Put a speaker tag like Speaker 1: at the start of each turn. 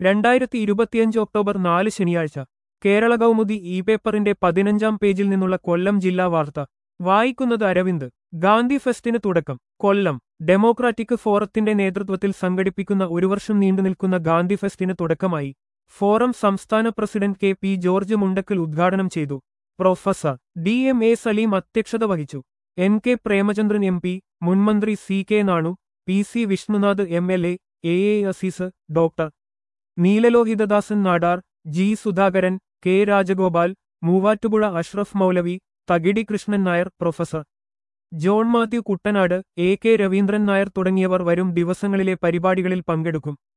Speaker 1: രണ്ടായിരത്തി ഇരുപത്തിയഞ്ച് ഒക്ടോബർ നാല് ശനിയാഴ്ച കേരള കൗമുദി ഇ പേപ്പറിന്റെ പതിനഞ്ചാം പേജിൽ നിന്നുള്ള കൊല്ലം ജില്ലാ വാർത്ത വായിക്കുന്നത് അരവിന്ദ് ഗാന്ധി ഫെസ്റ്റിന് തുടക്കം കൊല്ലം ഡെമോക്രാറ്റിക് ഫോറത്തിന്റെ നേതൃത്വത്തിൽ സംഘടിപ്പിക്കുന്ന ഒരു വർഷം നീണ്ടുനിൽക്കുന്ന ഗാന്ധി ഫെസ്റ്റിന് തുടക്കമായി ഫോറം സംസ്ഥാന president K P George Mundakkal ഉദ്ഘാടനം ചെയ്തു professor D M A Saleem അധ്യക്ഷത വഹിച്ചു N K Premachandran M P മുൻമന്ത്രി C K Nanu P C Vishnunath M L A A A Azeez doctor Neelalohithadasan Nadar G Sudhakaran K Rajagopal Muvattupuzha Ashraf Moulavi Thakidi Krishnan Nair professor John Mathew Kuttanad A K Raveendran Nair തുടങ്ങിയവർ വരും ദിവസങ്ങളിലെ പരിപാടികളിൽ പങ്കെടുക്കും